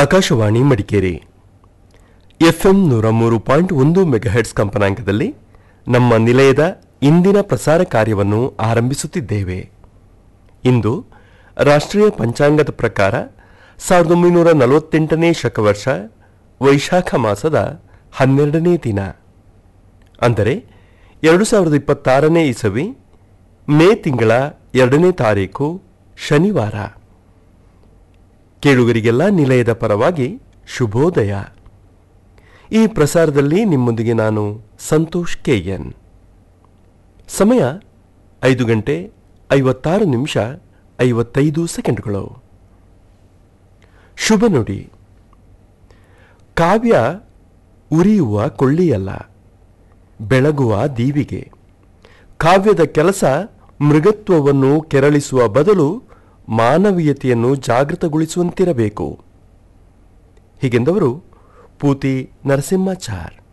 Akashvani Madikeri FM ನೂರ ಮೂರು point ಒಂದು ಮೆಗಾಹೆಟ್ಸ್ ಕಂಪನಾಂಕದಲ್ಲಿ ನಮ್ಮ ನಿಲಯದ ಇಂದಿನ ಪ್ರಸಾರ ಕಾರ್ಯವನ್ನು ಆರಂಭಿಸುತ್ತಿದ್ದೇವೆ ಇಂದು ರಾಷ್ಟ್ರೀಯ ಪಂಚಾಂಗದ ಪ್ರಕಾರ ಸಾವಿರದ ಒಂಬೈನೂರ ನಲವತ್ತೆಂಟನೇ ಶಕವರ್ಷ ವೈಶಾಖ ಮಾಸದ ಹನ್ನೆರಡನೇ ದಿನ ಅಂದರೆ ಎರಡು ಸಾವಿರದ ಇಪ್ಪತ್ತಾರನೇ ಇಸವಿ ಮೇ ತಿಂಗಳ ಎರಡನೇ ತಾರೀಕು ಶನಿವಾರ ಕೇಳುಗರಿಗೆಲ್ಲ ನಿಲಯದ ಪರವಾಗಿ ಶುಭೋದಯ ಈ ಪ್ರಸಾರದಲ್ಲಿ ನಿಮ್ಮೊಂದಿಗೆ ನಾನು ಸಂತೋಷ್ ಕೆಎನ್ ಸಮಯ ಐದು ಗಂಟೆ ಐವತ್ತಾರು ನಿಮಿಷ ಐವತ್ತೈದು ಸೆಕೆಂಡ್ಗಳು ಶುಭ ನುಡಿ ಕಾವ್ಯ ಉರಿಯುವ ಕೊಳ್ಳಿಯಲ್ಲ ಬೆಳಗುವ ದೀವಿಗೆ ಕಾವ್ಯದ ಕೆಲಸ ಮೃಗತ್ವವನ್ನು ಕೆರಳಿಸುವ ಬದಲು ಮಾನವೀಯತೆಯನ್ನು ಜಾಗೃತಗೊಳಿಸುವಂತಿರಬೇಕು ಹೀಗೆಂದವರು ಪೂತಿ ನರಸಿಂಹಾಚಾರ್